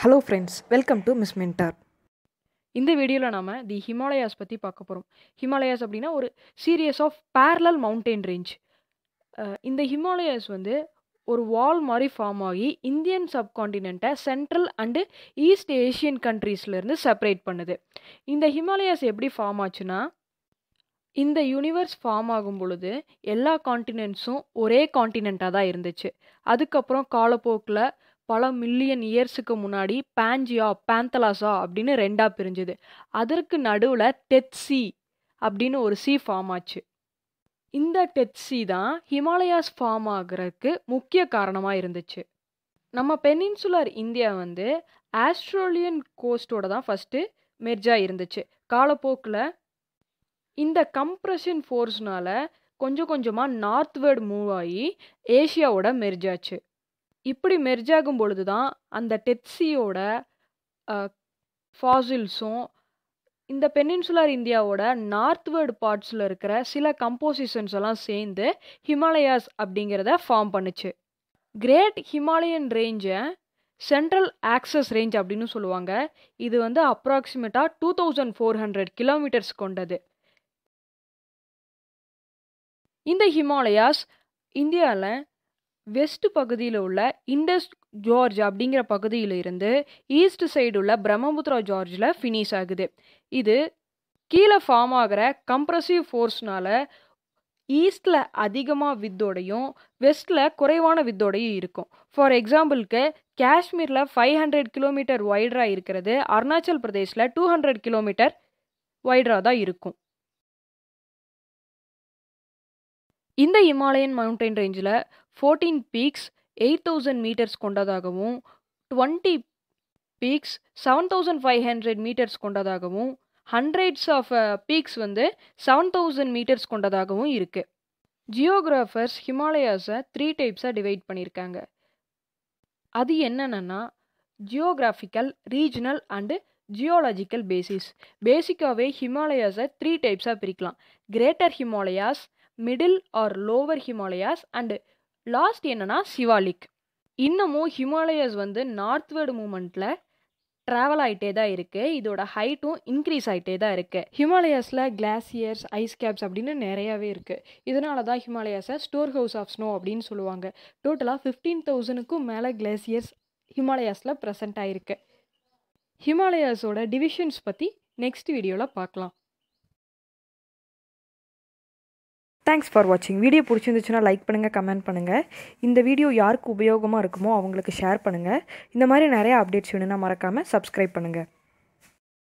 hello friends welcome to miss mentor இந்த வீடியோவில் நாம தி ஹிமாலயாஸ் பற்றி பார்க்க போகிறோம் ஹிமாலயாஸ் அப்படின்னா ஒரு series of parallel mountain range இந்த ஹிமாலயாஸ் வந்து ஒரு வால் மாதிரி ஃபார்ம் ஆகி இந்தியன் சப்காண்டினெண்ட்டை சென்ட்ரல் அண்டு ஈஸ்ட் ஏஷியன் கண்ட்ரீஸ்லேருந்து செப்பரேட் பண்ணுது இந்த ஹிமாலயாஸ் எப்படி ஃபார்ம் ஆச்சுன்னா இந்த யூனிவர்ஸ் ஃபார்ம் ஆகும் பொழுது எல்லா காண்டினென்ட்ஸும் ஒரே காண்டினெண்ட்டாக தான் இருந்துச்சு அதுக்கப்புறம் காலப்போக்கில் பல மில்லியன் இயர்ஸுக்கு முன்னாடி பாஞ்சியா பேந்தலாசா அப்படின்னு ரெண்டாக பிரிஞ்சுது அதற்கு நடுவில் டெட்சி அப்படின்னு ஒரு சி ஃபார்ம் ஆச்சு இந்த டெட்சி தான் ஹிமாலயாஸ் ஃபார்ம் ஆகுறதுக்கு முக்கிய காரணமாக இருந்துச்சு நம்ம பெனின்சுலர் இந்தியா வந்து ஆஸ்ட்ரேலியன் கோஸ்டோட தான் ஃபஸ்ட்டு மெர்ஜாக இருந்துச்சு காலப்போக்கில் இந்த கம்ப்ரெஷன் ஃபோர்ஸ்னால கொஞ்சம் கொஞ்சமாக நார்த்வேர்டு மூவ் ஆகி ஏஷியாவோட மெர்ஜாச்சு இப்படி மெர்ஜாகும் பொழுது தான் அந்த டெட்சியோட ஃபாசில்ஸும் இந்த பெனின்சுலர் இந்தியாவோட நார்த்வேர்டு பார்ட்ஸில் இருக்கிற சில கம்போசிஷன்ஸ் எல்லாம் சேர்ந்து ஹிமாலயாஸ் அப்படிங்கிறத ஃபார்ம் பண்ணுச்சு கிரேட் ஹிமாலயன் ரேஞ்சை சென்ட்ரல் ஆக்சஸ் ரேஞ்ச் அப்படின்னு சொல்லுவாங்க இது வந்து அப்ராக்சிமேட்டாக two thousand four hundred kilometres கொண்டது இந்த ஹிமாலயாஸ் இந்தியாவில் வெஸ்ட் பகுதியில் உள்ள இண்டஸ் ஜார்ஜ் அப்படிங்கிற பகுதியில் இருந்து ஈஸ்ட் சைடு உள்ள பிரம்மபுத்திரா ஜார்ஜில் ஃபினிஷ் ஆகுது இது கீழே ஃபார்ம் ஆகிற கம்ப்ரசிவ் ஃபோர்ஸ்னால ஈஸ்டில் அதிகமாக வித்தோடையும் வெஸ்ட்டில் குறைவான வித்தோடையும் இருக்கும் ஃபார் எக்ஸாம்பிளுக்கு காஷ்மீரில் ஃபைவ் ஹண்ட்ரட் கிலோமீட்டர் வைடராக இருக்கிறது அருணாச்சல் பிரதேஷில் டூ ஹண்ட்ரட் கிலோமீட்டர் வைடராக தான் இருக்கும் இந்த இமாலயன் மவுண்டைன் ரேஞ்சில் fourteen peaks eight thousand metres கொண்டதாகவும் twenty peaks seven thousand five hundred metres கொண்டதாகவும் ஹண்ட்ரட்ஸ் ஆஃப் பீக்ஸ் வந்து செவன் தௌசண்ட் மீட்டர்ஸ் கொண்டதாகவும் இருக்குது ஜியோகிராஃபர்ஸ் ஹிமாலயாஸை த்ரீ டைப்ஸாக டிவைட் பண்ணியிருக்காங்க அது என்னென்னா geographical regional and geological basis பேசிக்காகவே ஹிமாலயாஸை த்ரீ டைப்ஸாக பிரிக்கலாம் greater Himalayas middle or lower Himalayas and last என்னன்னா சிவாலிக் இன்னமும் ஹிமாலயாஸ் வந்து நார்த்வேர்டு மூமெண்ட்டில் ட்ராவல் ஆகிட்டே தான் இருக்குது இதோட ஹைட்டும் இன்க்ரீஸ் ஆகிட்டே தான் இருக்குது ஹிமாலயாஸில் கிளாசியர்ஸ் ஐஸ் கேப்ஸ் அப்படின்னு நிறையாவே இருக்குது இதனால தான் ஹிமாலயாஸை ஸ்டோர் ஹவுஸ் ஆஃப் ஸ்னோ அப்படின்னு சொல்லுவாங்க டோட்டலாக ஃபிஃப்டீன் தௌசண்ட்க்கும் மேலே கிளாசியர்ஸ் ஹிமாலயாஸில் ப்ரெசென்ட் ஆகிருக்கு ஹிமாலயாஸோட டிவிஷன்ஸ் பற்றி நெக்ஸ்ட் வீடியோவில் பார்க்கலாம் தேங்க்ஸ் ஃபார் வாட்சிங் வீடியோ பிடிச்சிருந்துச்சுன்னா லைக் பண்ணுங்கள் கமெண்ட் பண்ணுங்கள் இந்த வீடியோ யாருக்கு உபயோகமாக இருக்குமோ அவங்களுக்கு ஷேர் பண்ணுங்கள் இந்த மாதிரி நிறைய அப்டேட்ஸ் வேணும்னா மறக்காமல் சப்ஸ்கிரைப் பண்ணுங்கள்